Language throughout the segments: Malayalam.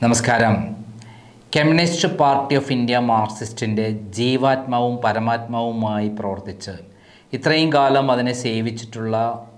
നമസ്കാരം കമ്മ്യൂണിസ്റ്റ് പാർട്ടി ഓഫ് ഇന്ത്യ മാർക്സിസ്റ്റിൻ്റെ ജീവാത്മാവും പരമാത്മാവുമായി പ്രവർത്തിച്ച് ഇത്രയും കാലം അതിനെ സേവിച്ചിട്ടുള്ള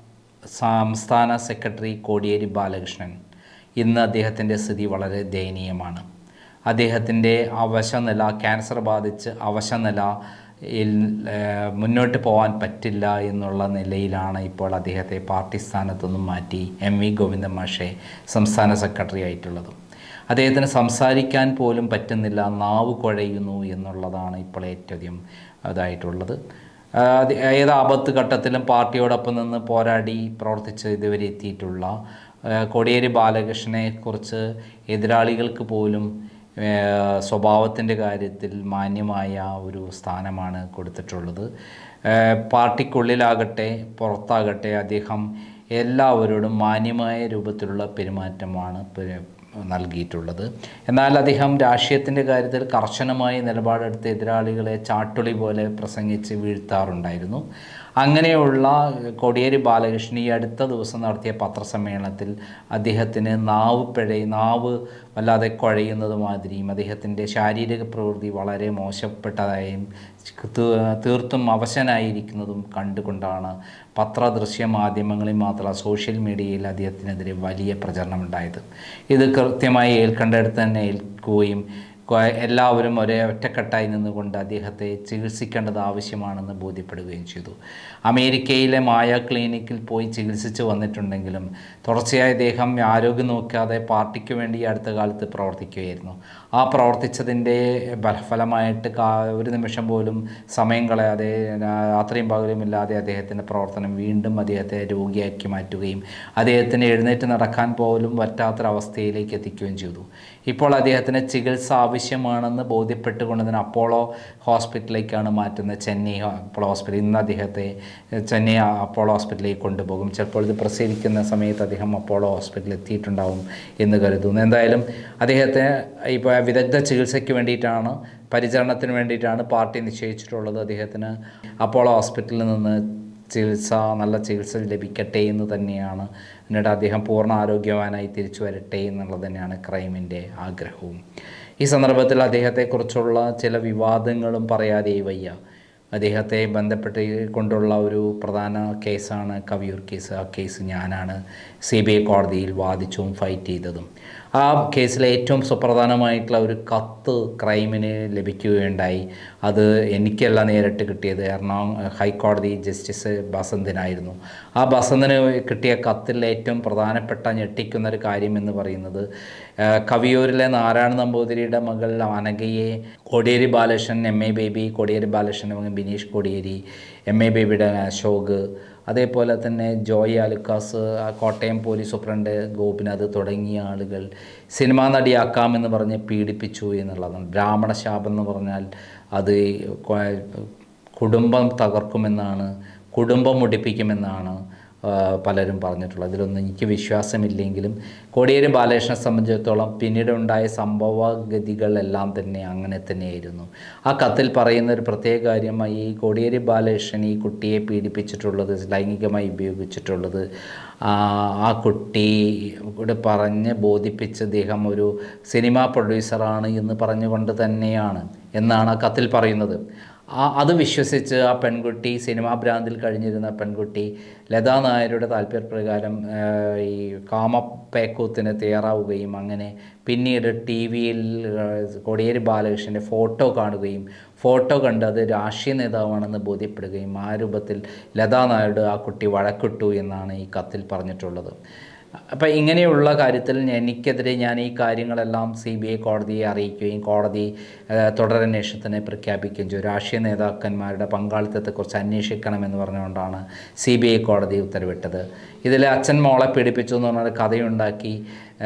സംസ്ഥാന സെക്രട്ടറി കോടിയേരി ബാലകൃഷ്ണൻ ഇന്ന് അദ്ദേഹത്തിൻ്റെ സ്ഥിതി വളരെ ദയനീയമാണ് അദ്ദേഹത്തിൻ്റെ അവശനില ക്യാൻസർ ബാധിച്ച് അവശനില യിൽ, ഏഹ്, മുന്നോട്ട് പോകാൻ പറ്റില്ല എന്നുള്ള നിലയിലാണ് ഇപ്പോൾ അദ്ദേഹത്തെ പാർട്ടി സ്ഥാനത്തു നിന്നും മാറ്റി എം വി ഗോവിന്ദ മാഷെ സംസ്ഥാന സെക്രട്ടറി ആയിട്ടുള്ളത് അദ്ദേഹത്തിന് സംസാരിക്കാൻ പോലും പറ്റുന്നില്ല നാവ് കുഴയുന്നു എന്നുള്ളതാണ് ഇപ്പോൾ ഏറ്റവും അധികം ഇതായിട്ടുള്ളത് ആ, അത് ഏത് ആപത്ത് ഘട്ടത്തിലും പാർട്ടിയോടൊപ്പം നിന്ന് പോരാടി പ്രവർത്തിച്ച് ഇതുവരെ എത്തിയിട്ടുള്ള ആ, കോടിയേരി ബാലകൃഷ്ണനെ കുറിച്ച് എതിരാളികൾക്ക് പോലും സ്വഭാവത്തിൻ്റെ കാര്യത്തിൽ മാന്യമായ ഒരു സ്ഥാനമാണ് കൊടുത്തിട്ടുള്ളത് ഏഹ് പാർട്ടിക്കുള്ളിലാകട്ടെ പുറത്താകട്ടെ അദ്ദേഹം എല്ലാവരോടും മാന്യമായ രൂപത്തിലുള്ള പെരുമാറ്റമാണ് പെ- നൽകിയിട്ടുള്ളത് എന്നാൽ അദ്ദേഹം രാഷ്ട്രീയത്തിൻ്റെ കാര്യത്തിൽ കർശനമായ നിലപാടെടുത്ത് എതിരാളികളെ ചാട്ടുളി പോലെ പ്രസംഗിച്ച് വീഴ്ത്താറുണ്ടായിരുന്നു അങ്ങനെയുള്ള കോടിയേരി ബാലകൃഷ്ണൻ ഈ അടുത്ത ദിവസം നടത്തിയ പത്രസമ്മേളനത്തിൽ അദ്ദേഹത്തിന് നാവ് പിഴ നാവ് വല്ലാതെ കുഴയുന്നത് മാതിരിയും അദ്ദേഹത്തിൻ്റെ ശാരീരിക പ്രവൃത്തി വളരെ മോശപ്പെട്ടതായും തീ- തീർത്തും അവശനായിരിക്കുന്നതും കണ്ടുകൊണ്ടാണ് പത്രദൃശ്യ മാധ്യമങ്ങളിൽ മാത്രമല്ല സോഷ്യൽ മീഡിയയിൽ അദ്ദേഹത്തിനെതിരെ വലിയ പ്രചരണമുണ്ടായത് ഇത് കൃത്യമായി ഏൽക്കേണ്ടടുത്ത് തന്നെ ഏൽക്കുകയും കൊ- എല്ലാവരും ഒരേ ഒറ്റക്കെട്ടായി നിന്നുകൊണ്ട് അദ്ദേഹത്തെ ചികിത്സിക്കേണ്ടത് ആവശ്യമാണെന്ന് ബോധ്യപ്പെടുകയും ചെയ്തു അമേരിക്കയിലെ മായ ക്ലിനിക്കിൽ പോയി ചികിത്സിച്ച് വന്നിട്ടുണ്ടെങ്കിലും തുടർച്ചയായി അദ്ദേഹം ആരോഗ്യം നോക്കാതെ പാർട്ടിക്ക് വേണ്ടി ഈ അടുത്ത കാലത്ത് പ്രവർത്തിക്കുകയായിരുന്നു ആ പ്രവർത്തിച്ചതിൻ്റെ ഫലമായിട്ട് കാ- ഒരു നിമിഷം പോലും സമയം കളയാതെ രാത്രിയും പകലുമില്ലാതെ അദ്ദേഹത്തിൻ്റെ പ്രവർത്തനം വീണ്ടും അദ്ദേഹത്തെ രോഗിയാക്കി മാറ്റുകയും അദ്ദേഹത്തിന് എഴുന്നേറ്റ് നടക്കാൻ പോലും പറ്റാത്തൊരവസ്ഥയിലേക്ക് എത്തിക്കുകയും ചെയ്തു ഇപ്പോൾ അദ്ദേഹത്തിന് ചികിത്സ ആവശ്യമാണെന്ന് ബോധ്യപ്പെട്ടുകൊണ്ടതിന് അപ്പോളോ ഹോസ്പിറ്റലിലേക്കാണ് മാറ്റുന്നത് ചെന്നൈ അപ്പോളോ ഹോസ്പിറ്റൽ ഇന്ന് അദ്ദേഹത്തെ ചെന്നൈ അപ്പോളോ ഹോസ്പിറ്റലിലേക്ക് കൊണ്ടുപോകും ചിലപ്പോൾ ഇത് പ്രസരിക്കുന്ന സമയത്ത് അദ്ദേഹം അപ്പോളോ ഹോസ്പിറ്റലിൽ എത്തിയിട്ടുണ്ടാവും എന്ന് കരുതുന്നു എന്തായാലും അദ്ദേഹത്തെ ഇപ്പോൾ വിദഗ്ധ ചികിത്സയ്ക്ക് വേണ്ടിയിട്ടാണ് പരിചരണത്തിന് വേണ്ടിയിട്ടാണ് പാർട്ടി നിശ്ചയിച്ചിട്ടുള്ളത് അദ്ദേഹത്തിന് അപ്പോളോ ഹോസ്പിറ്റലിൽ നിന്ന് ചികിത്സ നല്ല ചികിത്സ ലഭിക്കട്ടെ എന്ന് തന്നെയാണ് എന്നിട്ട് അദ്ദേഹം പൂർണ്ണ ആരോഗ്യവാനായി തിരിച്ചു വരട്ടെ എന്നുള്ളത് തന്നെയാണ് ക്രൈമിൻ്റെ ആഗ്രഹവും ഈ സന്ദർഭത്തിൽ അദ്ദേഹത്തെക്കുറിച്ചുള്ള ചില വിവാദങ്ങളും പറയാതെ വയ്യ അദ്ദേഹത്തെ ബന്ധപ്പെട്ട് കൊണ്ടുള്ള ഒരു പ്രധാന കേസാണ് കവിയൂർ കേസ് ആ കേസ് ഞാനാണ് സി ബി ഐ കോടതിയിൽ വാദിച്ചും ഫൈറ്റ് ചെയ്തതും ആ കേസിലെ ഏറ്റവും സുപ്രധാനമായിട്ടുള്ള ഒരു കത്ത് ക്രൈമിന് ലഭിക്കുകയുണ്ടായി അത് എനിക്കല്ല നേരിട്ട് കിട്ടിയത് എറണാകുളം ഹൈക്കോടതി ജസ്റ്റിസ് ബസന്തിനായിരുന്നു ആ ബസന്തിന് കിട്ടിയ കത്തിൽ ഏറ്റവും പ്രധാനപ്പെട്ട ഞെട്ടിക്കുന്ന ഒരു കാര്യം എന്ന് പറയുന്നത് ആ, കവിയൂരിലെ നാരായണ നമ്പൂതിരിയുടെ മകൾ അനഘയെ കോടിയേരി ബാലകൃഷ്ണൻ എം എ ബേബി കോടിയേരി ബാലകൃഷ്ണൻ്റെ മകൻ ബിനീഷ് കോടിയേരി എം എ ബേബിയുടെ അശോക് അതേപോലെ തന്നെ ജോയ് അലുക്കാസ് ആ കോട്ടയം പോലീസ് സൂപ്രണ്ട് ഗോപിനാഥ് തുടങ്ങിയ ആളുകൾ സിനിമാ നടിയാക്കാമെന്ന് പറഞ്ഞ് പീഡിപ്പിച്ചു എന്നുള്ളതാണ് ബ്രാഹ്മണ ശാപം എന്ന് പറഞ്ഞാൽ അത് കൊ- കുടുംബം തകർക്കുമെന്നാണ് കുടുംബം മുടിപ്പിക്കുമെന്നാണ് ആ, പലരും പറഞ്ഞിട്ടുള്ളത് അതിലൊന്നും എനിക്ക് വിശ്വാസമില്ലെങ്കിലും കോടിയേരി ബാലകൃഷ്ണനെ സംബന്ധിച്ചിടത്തോളം പിന്നീട് ഉണ്ടായ സംഭവഗതികളെല്ലാം തന്നെ അങ്ങനെ തന്നെയായിരുന്നു ആ കത്തിൽ പറയുന്ന ഒരു പ്രത്യേക കാര്യം ഈ കോടിയേരി ബാലകൃഷ്ണൻ ഈ കുട്ടിയെ പീഡിപ്പിച്ചിട്ടുള്ളത് ലൈംഗികമായി ഉപയോഗിച്ചിട്ടുള്ളത് ആ ആ കുട്ടിയോട് പറഞ്ഞ് ബോധിപ്പിച്ച് അദ്ദേഹം ഒരു സിനിമാ പ്രൊഡ്യൂസറാണ് എന്ന് പറഞ്ഞുകൊണ്ട് തന്നെയാണ് എന്നാണ് ആ കത്തിൽ പറയുന്നത് ആ അത് വിശ്വസിച്ച് ആ പെൺകുട്ടി സിനിമാ ഭ്രാന്തിൽ കഴിഞ്ഞിരുന്ന പെൺകുട്ടി ലതാ നായരുടെ താല്പര്യപ്രകാരം ആ, ഈ കാമപ്പേക്കൂത്തിന് തയ്യാറാവുകയും അങ്ങനെ പിന്നീട് ടി വിയിൽ കോടിയേരി ബാലകൃഷ്ണൻ്റെ ഫോട്ടോ കാണുകയും ഫോട്ടോ കണ്ട് അത് രാഷ്ട്രീയ നേതാവാണെന്ന് ബോധ്യപ്പെടുകയും ആ രൂപത്തിൽ ലതാ നായരുടെ ആ കുട്ടി വഴക്കിട്ടു എന്നാണ് ഈ കത്തിൽ പറഞ്ഞിട്ടുള്ളത് അപ്പം ഇങ്ങനെയുള്ള കാര്യത്തിൽ എനിക്കെതിരെ ഞാൻ ഈ കാര്യങ്ങളെല്ലാം സി ബി ഐ കോടതിയെ അറിയിക്കുകയും കോടതി ആ, തുടരന്വേഷണത്തിന് പ്രഖ്യാപിക്കുകയും ചെയ്തു രാഷ്ട്രീയ നേതാക്കന്മാരുടെ പങ്കാളിത്തത്തെക്കുറിച്ച് അന്വേഷിക്കണമെന്ന് പറഞ്ഞുകൊണ്ടാണ് സി ബി ഐ കോടതി ഉത്തരവിട്ടത് ഇതിൽ അച്ഛൻ മോളെ പീഡിപ്പിച്ചു എന്ന് പറഞ്ഞൊരു കഥയുണ്ടാക്കി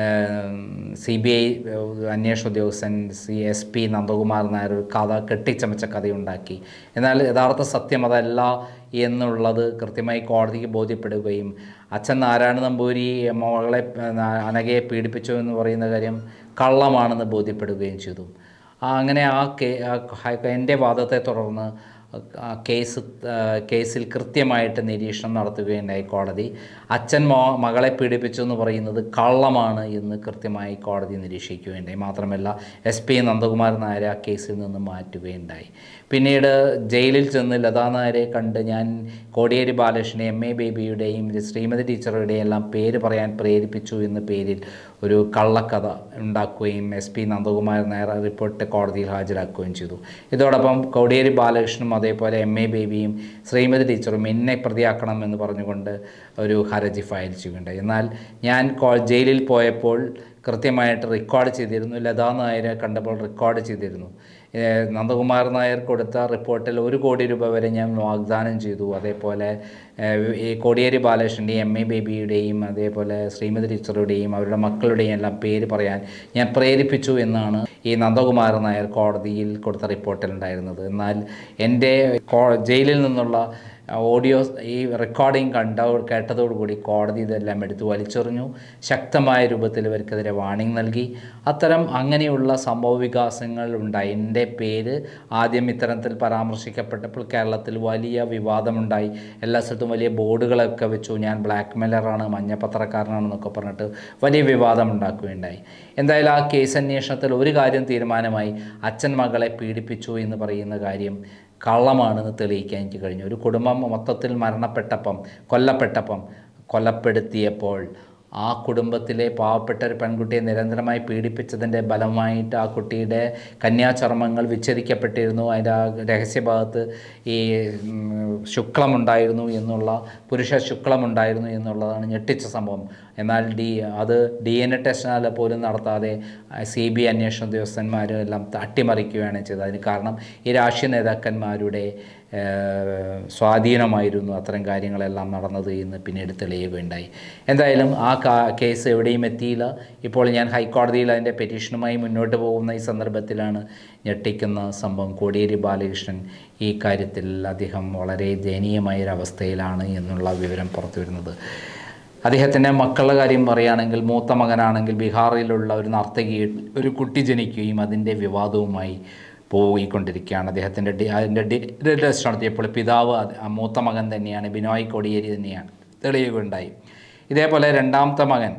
സി ബി ഐ അന്വേഷണ ഉദ്യോഗസ്ഥൻ C S P Nandakumar Nair ഒരു കഥ കെട്ടിച്ചമച്ച കഥയുണ്ടാക്കി എന്നാൽ യഥാർത്ഥ സത്യം അതല്ല എന്നുള്ളത് കൃത്യമായി കോടതിക്ക് ബോധ്യപ്പെടുകയും അച്ഛൻ നാരായണ നമ്പൂരി മകളെ ആ, അനഘയെ പീഡിപ്പിച്ചു എന്ന് പറയുന്ന കാര്യം കള്ളമാണെന്ന് ബോധ്യപ്പെടുകയും ചെയ്തു ആ, അങ്ങനെ ആ കേ ആ ഹൈ- എൻ്റെ വാദത്തെ തുടർന്ന് ആ കേസ് ആ, കേസിൽ കൃത്യമായിട്ട് നിരീക്ഷണം നടത്തുകയുണ്ടായി കോടതി അച്ഛൻ മോ മകളെ പീഡിപ്പിച്ചു എന്ന് പറയുന്നത് കള്ളമാണ് എന്ന് കൃത്യമായി കോടതി നിരീക്ഷിക്കുകയുണ്ടായി മാത്രമല്ല എസ് പി നന്ദകുമാർ നായരെ ആ കേസിൽ നിന്ന് മാറ്റുകയുണ്ടായി പിന്നീട് ജയിലിൽ ചെന്ന് ലതാ നായരെ കണ്ട് ഞാൻ കോടിയേരി ബാലകൃഷ്ണനെ എം എ ബേബിയുടെയും ശ്രീമതി ടീച്ചറുടെയും എല്ലാം പേര് പറയാൻ പ്രേരിപ്പിച്ചു എന്ന പേരിൽ ഒരു കള്ളക്കഥ ഉണ്ടാക്കുകയും എസ് പി നന്ദകുമാർ നായർ ആ റിപ്പോർട്ട് കോടതിയിൽ ഹാജരാക്കുകയും ചെയ്തു ഇതോടൊപ്പം കോടിയേരി ബാലകൃഷ്ണനും അതേപോലെ എം എ ബേബിയും ശ്രീമതി ടീച്ചറും എന്നെ പ്രതിയാക്കണം എന്ന് പറഞ്ഞുകൊണ്ട് ഒരു ഹർജി ഫയൽ ചെയ്യുകയുണ്ടായി എന്നാൽ ഞാൻ കോ- ജയിലിൽ പോയപ്പോൾ കൃത്യമായിട്ട് റെക്കോർഡ് ചെയ്തിരുന്നു ലതാ നായരെ കണ്ടപ്പോൾ റെക്കോർഡ് ചെയ്തിരുന്നു ഏഹ് നന്ദകുമാർ നായർ കൊടുത്ത റിപ്പോർട്ടിൽ ഒരു കോടി രൂപ വരെ ഞാൻ വാഗ്ദാനം ചെയ്തു അതേപോലെ ഏഹ് ഈ കോടിയേരി ബാലകൃഷ്ണൻ്റെയും എം എ ബേബിയുടെയും അതേപോലെ ശ്രീമതി ടീച്ചറുടെയും അവരുടെ മക്കളുടെയും എല്ലാം പേര് പറയാൻ ഞാൻ പ്രേരിപ്പിച്ചു എന്നാണ് ഈ നന്ദകുമാർ നായർ കോടതിയിൽ കൊടുത്ത റിപ്പോർട്ടിൽ ഉണ്ടായിരുന്നത് എന്നാൽ എൻ്റെ കോ- ജയിലിൽ നിന്നുള്ള ഓഡിയോ ഈ റെക്കോർഡിംഗ് കണ്ട കേട്ടതോടുകൂടി കോടതി ഇതെല്ലാം എടുത്തു വലിച്ചെറിഞ്ഞു ശക്തമായ രൂപത്തിൽ ഇവർക്കെതിരെ വാണിംഗ് നൽകി അത്തരം അങ്ങനെയുള്ള സംഭവ വികാസങ്ങൾ ഉണ്ടായി എൻ്റെ പേര് ആദ്യം ഇത്തരത്തിൽ പരാമർശിക്കപ്പെട്ടപ്പോൾ കേരളത്തിൽ വലിയ വിവാദമുണ്ടായി എല്ലാ സ്ഥലത്തും വലിയ ബോർഡുകളൊക്കെ വെച്ചു ഞാൻ ബ്ലാക്ക് മെയിലറാണ് മഞ്ഞപ്പത്രക്കാരനാണെന്നൊക്കെ പറഞ്ഞിട്ട് വലിയ വിവാദം ഉണ്ടാക്കുകയുണ്ടായി എന്തായാലും ആ കേസ് അന്വേഷണത്തിൽ ഒരു കാര്യം തീരുമാനമായി അച്ഛൻ മകളെ പീഡിപ്പിച്ചു എന്ന് പറയുന്ന കാര്യം കള്ളമാണെന്ന് തെളിയിക്കാൻ എനിക്ക് കഴിഞ്ഞു ഒരു കുടുംബം മൊത്തത്തിൽ മരണപ്പെട്ടപ്പം കൊല്ലപ്പെട്ടപ്പം കൊലപ്പെടുത്തിയപ്പോൾ ആ കുടുംബത്തിലെ പാവപ്പെട്ട ഒരു പെൺകുട്ടിയെ നിരന്തരമായി പീഡിപ്പിച്ചതിൻ്റെ ഫലമായിട്ട് ആ കുട്ടിയുടെ കന്യാചർമ്മങ്ങൾ വിച്ഛേദിക്കപ്പെട്ടിരുന്നു അതിൻ്റെ ആ രഹസ്യഭാഗത്ത് ഈ ഉം, ശുക്ലമുണ്ടായിരുന്നു എന്നുള്ള പുരുഷ ശുക്ലമുണ്ടായിരുന്നു എന്നുള്ളതാണ് ഞെട്ടിച്ച സംഭവം എന്നാൽ ഡി അത് ഡി എൻ എ ടെസ്റ്റിനാൽ പോലും നടത്താതെ സി ബി ഐ അന്വേഷണ ഉദ്യോഗസ്ഥന്മാരും എല്ലാം അട്ടിമറിക്കുകയാണ് ചെയ്തത് അതിന് കാരണം ഈ രാഷ്ട്രീയ നേതാക്കന്മാരുടെ ഏഹ്, സ്വാധീനമായിരുന്നു അത്തരം കാര്യങ്ങളെല്ലാം നടന്നത് എന്ന് പിന്നീട് തെളിയുകയുണ്ടായി എന്തായാലും ആ കാ- കേസ് എവിടെയും എത്തിയില്ല ഇപ്പോൾ ഞാൻ ഹൈക്കോടതിയിൽ അതിൻ്റെ പെറ്റീഷനുമായി മുന്നോട്ട് പോകുന്ന ഈ സന്ദർഭത്തിലാണ് ഞെട്ടിക്കുന്ന സംഭവം കോടിയേരി ബാലകൃഷ്ണൻ ഈ കാര്യത്തിൽ അദ്ദേഹം വളരെ ദയനീയമായ ഒരു അവസ്ഥയിലാണ് എന്നുള്ള വിവരം പുറത്തു വരുന്നത് അദ്ദേഹത്തിൻ്റെ മക്കളുടെ കാര്യം പറയുകയാണെങ്കിൽ മൂത്ത മകനാണെങ്കിൽ ബീഹാറിലുള്ള ഒരു നർത്തകി ഒരു കുട്ടി ജനിക്കുകയും അതിൻ്റെ വിവാദവുമായി പോയിക്കൊണ്ടിരിക്കുകയാണ് അദ്ദേഹത്തിൻ്റെ ഡി അതിൻ്റെ ഡി ടെസ്റ്റ് നടത്തിയപ്പോൾ പിതാവ് അത് ആ മൂത്ത മകൻ തന്നെയാണ് ബിനോയ് കോടിയേരി തന്നെയാണ് തെളിയുകയുണ്ടായി ഇതേപോലെ രണ്ടാമത്തെ മകൻ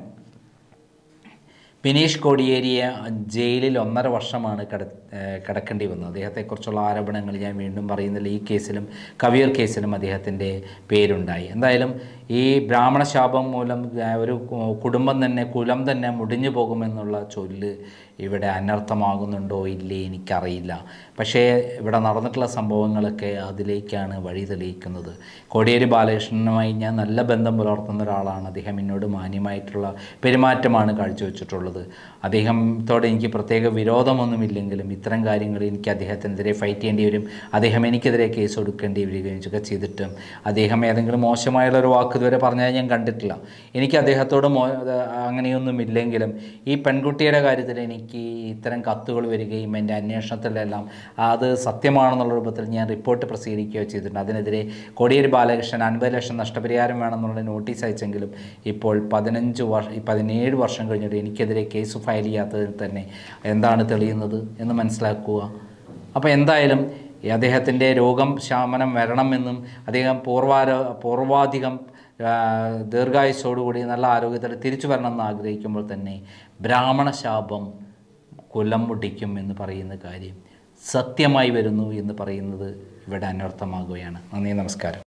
ബിനീഷ് കോടിയേരിയെ ജയിലിൽ ഒന്നര വർഷമാണ് കിട ഏഹ് കിടക്കേണ്ടി വന്നത് അദ്ദേഹത്തെക്കുറിച്ചുള്ള ആരോപണങ്ങൾ ഞാൻ വീണ്ടും പറയുന്നില്ല ഈ കേസിലും കവിയർ കേസിലും അദ്ദേഹത്തിൻ്റെ പേരുണ്ടായി എന്തായാലും ഈ ബ്രാഹ്മണ ശാപം മൂലം ഏഹ് ഒരു കു- കുടുംബം തന്നെ കുലം തന്നെ മുടിഞ്ഞു പോകുമെന്നുള്ള ചൊല്ല് ഇവിടെ അനർത്ഥമാകുന്നുണ്ടോ ഇല്ലേ എനിക്കറിയില്ല പക്ഷേ ഇവിടെ നടന്നിട്ടുള്ള സംഭവങ്ങളൊക്കെ അതിലേക്കാണ് വഴി തെളിയിക്കുന്നത് കോടിയേരി ബാലകൃഷ്ണനുമായി ഞാൻ നല്ല ബന്ധം പുലർത്തുന്ന ഒരാളാണ് അദ്ദേഹം എന്നോട് മാന്യമായിട്ടുള്ള പെരുമാറ്റമാണ് കാഴ്ചവെച്ചിട്ടുള്ളത് അദ്ദേഹത്തോട് എനിക്ക് പ്രത്യേക വിരോധമൊന്നുമില്ലെങ്കിലും ഇത്തരം കാര്യങ്ങളിൽ എനിക്ക് അദ്ദേഹത്തിനെതിരെ ഫൈറ്റ് ചെയ്യേണ്ടി വരും അദ്ദേഹം എനിക്കെതിരെ കേസ് കൊടുക്കേണ്ടി വരികയും ഒക്കെ ചെയ്തിട്ടും അദ്ദേഹം ഏതെങ്കിലും മോശമായുള്ള ഒരു വാക്ക് ഇതുവരെ പറഞ്ഞാൽ ഞാൻ കണ്ടിട്ടില്ല എനിക്ക് അദ്ദേഹത്തോട് മോ അങ്ങനെയൊന്നും ഇല്ലെങ്കിലും ഈ പെൺകുട്ടിയുടെ കാര്യത്തിൽ എനിക്ക് ഇത്തരം കത്തുകൾ വരികയും എൻ്റെ അന്വേഷണത്തിലെല്ലാം അത് സത്യമാണെന്നുള്ള രൂപത്തിൽ ഞാൻ റിപ്പോർട്ട് പ്രസിദ്ധീകരിക്കുകയോ ചെയ്തിട്ടുണ്ട് അതിനെതിരെ കോടിയേരി ബാലകൃഷ്ണൻ അൻപത് ലക്ഷം നഷ്ടപരിഹാരം വേണമെന്നുള്ള നോട്ടീസ് അയച്ചെങ്കിലും ഇപ്പോൾ പതിനഞ്ച് വർഷം പതിനേഴ് വർഷം കഴിഞ്ഞിട്ട് എനിക്കെതിരെ കേസ് ഫയൽ ചെയ്യാത്തതിൽ തന്നെ എന്താണ് തെളിയുന്നത് എന്ന് മനസ്സിലാക്കുക അപ്പോൾ എന്തായാലും ഈ അദ്ദേഹത്തിൻ്റെ രോഗം ശമനം വരണമെന്നും അദ്ദേഹം പൂർവാരോ പൂർവാധികം ആ, ദീർഘായുസ്സോടുകൂടി നല്ല ആരോഗ്യത്തിൽ തിരിച്ചു വരണമെന്ന് ആഗ്രഹിക്കുമ്പോൾ തന്നെ ബ്രാഹ്മണ ശാപം കുലം മുടിക്കും എന്ന് പറയുന്ന കാര്യം സത്യമായി വരുന്നു എന്ന് പറയുന്നത് ഇവിടെ അനർത്ഥമാകുകയാണ് നന്ദി നമസ്കാരം